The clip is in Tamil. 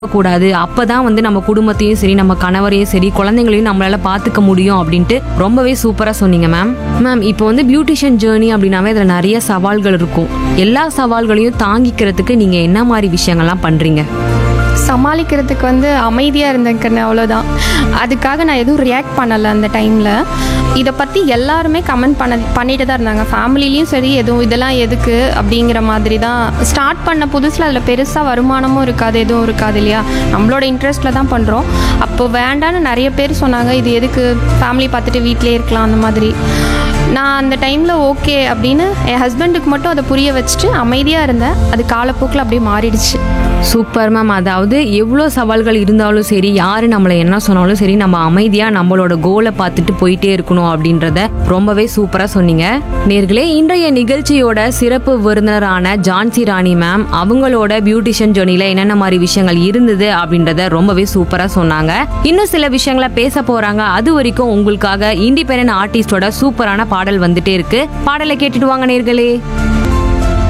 கூடாது அப்பதான் வந்து நம்ம குடும்பத்தையும் சரி நம்ம கணவரையும் சரி குழந்தைங்களையும் நம்மளால பாத்துக்க முடியும் அப்படின்ட்டு ரொம்பவே சூப்பரா சொன்னீங்க மேம் மேம் இப்போ வந்து பியூட்டிஷியன் ஜேர்னி அப்படின்னாவே இதுல நிறைய சவால்கள் இருக்கும் எல்லா சவால்களையும் தாங்கிக்கிறதுக்கு நீங்க என்ன மாதிரி விஷயங்கள்லாம் பண்றீங்க சமாளிக்கிறதுக்கு வந்து அமைதியாக இருந்தேன் அவ்வளோதான் அதுக்காக நான் எதுவும் ரியாக்ட் பண்ணலை அந்த டைமில் இதை பற்றி எல்லாருமே கமெண்ட் பண்ண பண்ணிட்டு தான் இருந்தாங்க ஃபேமிலிலையும் சரி எதுவும் இதெல்லாம் எதுக்கு அப்படிங்கிற மாதிரி தான் ஸ்டார்ட் பண்ண புதுசில் அதில் பெருசாக வருமானமும் இருக்காது எதுவும் இருக்காது இல்லையா நம்மளோட இன்ட்ரெஸ்ட்டில் தான் பண்ணுறோம் அப்போ வேண்டான்னு நிறைய பேர் சொன்னாங்க இது எதுக்கு ஃபேமிலி பார்த்துட்டு வீட்டிலே இருக்கலாம் அந்த மாதிரி நான் அந்த டைமில் ஓகே அப்படின்னு என் ஹஸ்பண்டுக்கு மட்டும் அதை புரிய வச்சுட்டு அமைதியாக இருந்தேன் அது காலப்போக்கில் அப்படியே மாறிடுச்சு சூப்பர் மேம் அதாவது எவ்வளோ சவால்கள் இருந்தாலும் சரி யாரு நம்மளை என்ன சொன்னாலும் சரி நம்ம அமைதியா நம்மளோட கோலை பார்த்துட்டு போயிட்டே இருக்கணும் அப்படின்றத ரொம்பவே சூப்பரா சொன்னீங்க நேர்களே இன்றைய நிகழ்ச்சியோட சிறப்பு விருந்தினரான ஜான்சி ராணி மேம் அவங்களோட பியூட்டிஷியன் ஜோனில என்னென்ன மாதிரி விஷயங்கள் இருந்தது அப்படின்றத ரொம்பவே சூப்பரா சொன்னாங்க இன்னும் சில விஷயங்களை பேச போறாங்க அது வரைக்கும் உங்களுக்காக இண்டிபெண்டன்ட் ஆர்டிஸ்டோட சூப்பரான பாடல் வந்துட்டே இருக்கு பாடலை கேட்டுட்டு வாங்க நேர்களே